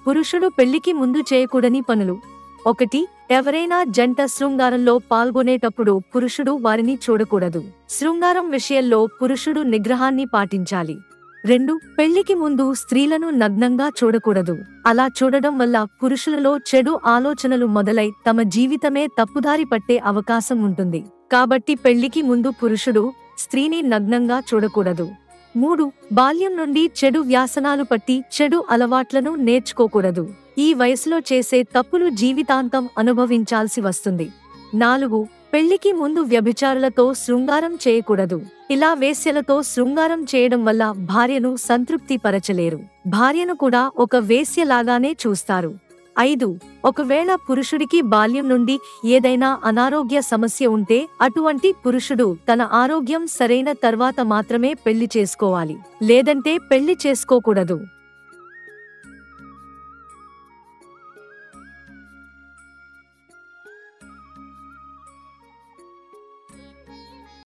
పురుషుడు పెళ్లికి ముందు చేయకూడని పనులు ఒకటి ఎవరైనా జంట శృంగారంలో పాల్గొనేటప్పుడు పురుషుడు వారిని చూడకూడదు శృంగారం విషయంలో పురుషుడు నిగ్రహాన్ని పాటించాలి రెండు పెళ్లికి ముందు స్త్రీలను నగ్నంగా చూడకూడదు అలా చూడడం వల్ల పురుషులలో చెడు ఆలోచనలు మొదలై తమ జీవితమే తప్పుదారి పట్టే అవకాశం ఉంటుంది కాబట్టి పెళ్లికి ముందు పురుషుడు స్త్రీని నగ్నంగా చూడకూడదు మూడు బాల్యం నుండి చెడు వ్యాసనాలు పట్టి చెడు అలవాట్లను నేర్చుకోకూడదు ఈ వయసులో చేసే తప్పులు జీవితాంతం అనుభవించాల్సి వస్తుంది నాలుగు పెళ్లికి ముందు వ్యభిచారులతో శృంగారం చేయకూడదు ఇలా వేశ్యలతో శృంగారం చేయడం వల్ల భార్యను సంతృప్తి పరచలేరు భార్యను కూడా ఒక వేశ్యలాగానే చూస్తారు ఐదు ఒకవేళ పురుషుడికి బాల్యం నుండి ఏదైనా అనారోగ్య సమస్య ఉంటే అటువంటి పురుషుడు తన ఆరోగ్యం సరైన తర్వాత మాత్రమే పెళ్లి చేసుకోవాలి లేదంటే పెళ్లి చేసుకోకూడదు